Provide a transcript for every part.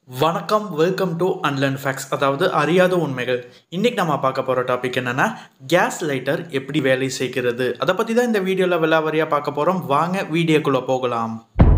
வணக்கம் welcome to unlearn facts அதாவது அறியாத உண்மைகள் இன்னைக்கு நம்ம பார்க்க போகிற டாபிக் என்னன்னா கேஸ் லைட்டர் எப்படி வேலை செய்கிறது அதை பற்றி தான் இந்த வீடியோவில் விலாவரியாக பார்க்க போகிறோம் வாங்க வீடியோக்குள்ளே போகலாம்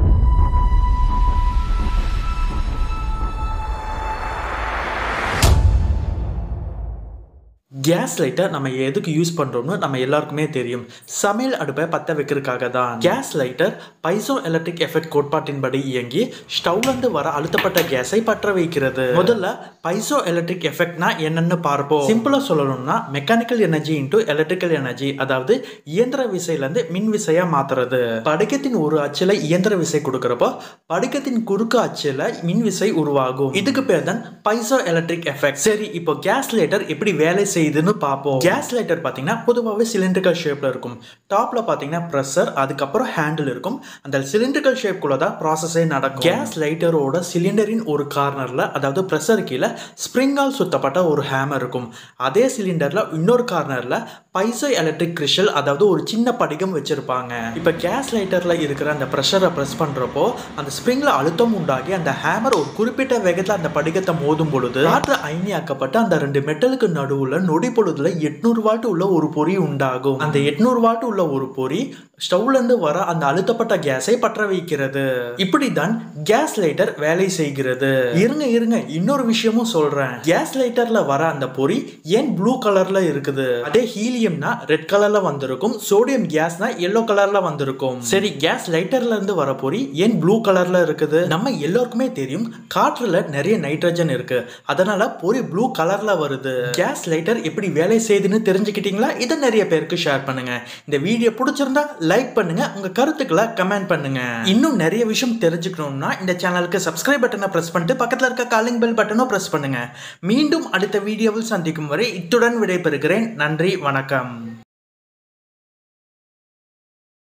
கேஸ் லைட்டர் நம்ம எதுக்கு யூஸ் பண்ணுறோம்னு நம்ம எல்லாருக்குமே தெரியும் சமையல் அடுப்பை பற்ற வைக்கிறதுக்காக தான் gas lighter piezo electric effect கோட்பாட்டின்படி இயங்கி ஸ்டவ்லேருந்து வர அழுத்தப்பட்ட கேஸை பற்ற வைக்கிறது முதல்ல பைசோ எலக்ட்ரிக் எஃபெக்ட்னா என்னன்னு பார்ப்போம் சிம்பிளாக சொல்லணும்னா mechanical energy into electrical energy அதாவது இயந்திர விசையிலேருந்து மின் விசையா மாத்துறது படிக்கத்தின் ஒரு அச்சில் இயந்திர விசை கொடுக்குறப்போ படிக்கத்தின் குறுக்கு அச்சில் மின் விசை உருவாகும் இதுக்கு பேர் தான் பைசோ எலக்ட்ரிக் எஃபெக்ட் சரி இப்போ கேஸ் லைட்டர் எப்படி வேலை செய்யுதுன்னு பார்ப்போம் கேஸ் லைட்டர் பார்த்தீங்கன்னா பொதுவாகவே சிலிண்ட்ரிக்கல் ஷேப்பில் இருக்கும் டாப்பில் பார்த்தீங்கன்னா ப்ரெஷர் அதுக்கப்புறம் ஹேண்டில் இருக்கும் அந்த சிலிண்ட்ரிக்கல் ஷேப்குள்ள தான் ப்ராசஸே நடக்கும் கேஸ் லைட்டரோட சிலிண்டரின் ஒரு கார்னரில் அதாவது ப்ரெஷர் கீழே ஸ்ப்ரிங்கால் சுத்தப்பட்ட ஒரு ஹேமர் இருக்கும் அதே சிலிண்டரில் இன்னொரு கார்னரில் பைசோ எலக்ட்ரிக் கிறிஷல் அதாவது ஒரு சின்ன படிகம் வச்சிருப்பாங்க இப்போ கேஸ் லைட்டரில் இருக்கிற அந்த ப்ரெஷரை ப்ரெஸ் பண்ணுறப்போ அந்த ஸ்ப்ரிங்கில் அழுத்தம் உண்டாகி அந்த ஹேமர் ஒரு குறிப்பிட்ட வேகத்தில் அந்த படிகத்தை மோதும் பொழுது காற்று அயனியாக்கப்பட்டு அந்த ரெண்டு மெட்டலுக்கு நடுவில் நொடி பொழுதுல எட்நூறு வாட் உள்ள ஒரு பொறி உண்டாகும் அந்த எட்நூறு வாட் உள்ள ஒரு பொறி ஸ்டவ்ல இருந்து வர அந்த அழுத்தப்பட்ட கேஸை பற்ற வைக்கிறது இப்படிதான் கேஸ் லைட்டர் வேலை செய்கிறது இருங்க இருங்க இன்னொரு விஷயமும் சொல்றேன் கேஸ் லைட்டர்ல வர அந்த பொறி ஏன் ப்ளூ கலர்ல இருக்குது அதே ஹீலியம்னா ரெட் கலர்ல வந்திருக்கும் சோடியம் கேஸ்னா எல்லோ கலர்ல வந்திருக்கும் சரி கேஸ் லைட்டர்ல இருந்து வர பொறி ஏன் ப்ளூ கலர்ல இருக்குது நம்ம எல்லோருக்குமே தெரியும் காற்றுல நிறைய நைட்ரஜன் இருக்கு அதனால பொறி ப்ளூ கலர்ல வருது கேஸ் லைட்டர் எப்படி வேலை செய்யுதுன்னு தெரிஞ்சுக்கிட்டீங்களா இதை நிறைய பேருக்கு ஷேர் பண்ணுங்க இந்த வீடியோ பிடிச்சிருந்தா லைக் பண்ணுங்க உங்க கருத்துக்களை கமெண்ட் பண்ணுங்க இன்னும் நிறைய விஷயம் தெரிஞ்சுக்கணும்னா இந்த சேனலுக்கு சப்ஸ்கிரைப் பட்டனை பிரஸ் பண்ணிட்டு பக்கத்தில் இருக்க காலிங் பெல் பட்டனும் பிரஸ் பண்ணுங்க மீண்டும் அடுத்த வீடியோவில் சந்திக்கும் வரை இத்துடன் விடைபெறுகிறேன் நன்றி வணக்கம்